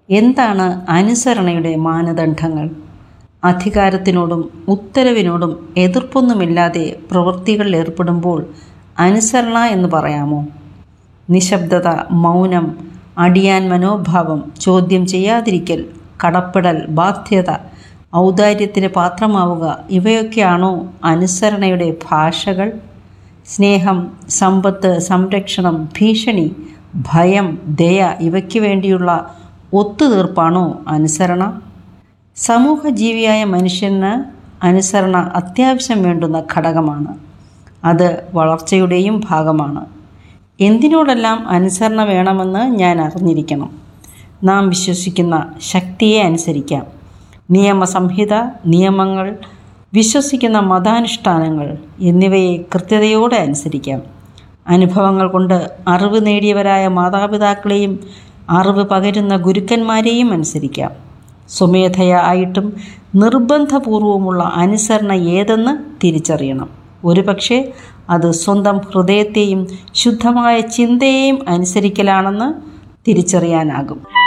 എന്താണ് അനുസരണയുടെ മാനദണ്ഡങ്ങൾ അധികാരത്തിനോടും ഉത്തരവിനോടും എതിർപ്പൊന്നുമില്ലാതെ പ്രവൃത്തികളിൽ ഏർപ്പെടുമ്പോൾ അനുസരണ എന്ന് പറയാമോ നിശബ്ദത മൗനം അടിയാൻ മനോഭാവം ചോദ്യം ചെയ്യാതിരിക്കൽ കടപ്പെടൽ ബാധ്യത ഔദാര്യത്തിന് പാത്രമാവുക ഇവയൊക്കെയാണോ അനുസരണയുടെ ഭാഷകൾ സ്നേഹം സമ്പത്ത് സംരക്ഷണം ഭീഷണി ഭയം ദയ ഇവയ്ക്ക് വേണ്ടിയുള്ള ഒത്തുതീർപ്പാണോ അനുസരണ സമൂഹജീവിയായ മനുഷ്യന് അനുസരണ അത്യാവശ്യം വേണ്ടുന്ന ഘടകമാണ് അത് വളർച്ചയുടെയും ഭാഗമാണ് എന്തിനോടെല്ലാം അനുസരണ വേണമെന്ന് ഞാൻ അറിഞ്ഞിരിക്കണം നാം വിശ്വസിക്കുന്ന ശക്തിയെ അനുസരിക്കാം നിയമസംഹിത നിയമങ്ങൾ വിശ്വസിക്കുന്ന മതാനുഷ്ഠാനങ്ങൾ എന്നിവയെ കൃത്യതയോടെ അനുസരിക്കാം അനുഭവങ്ങൾ കൊണ്ട് അറിവ് നേടിയവരായ മാതാപിതാക്കളെയും അറിവ് പകരുന്ന ഗുരുക്കന്മാരെയും അനുസരിക്കാം സ്വമേധയ ആയിട്ടും നിർബന്ധപൂർവമുള്ള അനുസരണ ഏതെന്ന് തിരിച്ചറിയണം ഒരുപക്ഷെ അത് സ്വന്തം ഹൃദയത്തെയും ശുദ്ധമായ ചിന്തയെയും അനുസരിക്കലാണെന്ന് തിരിച്ചറിയാനാകും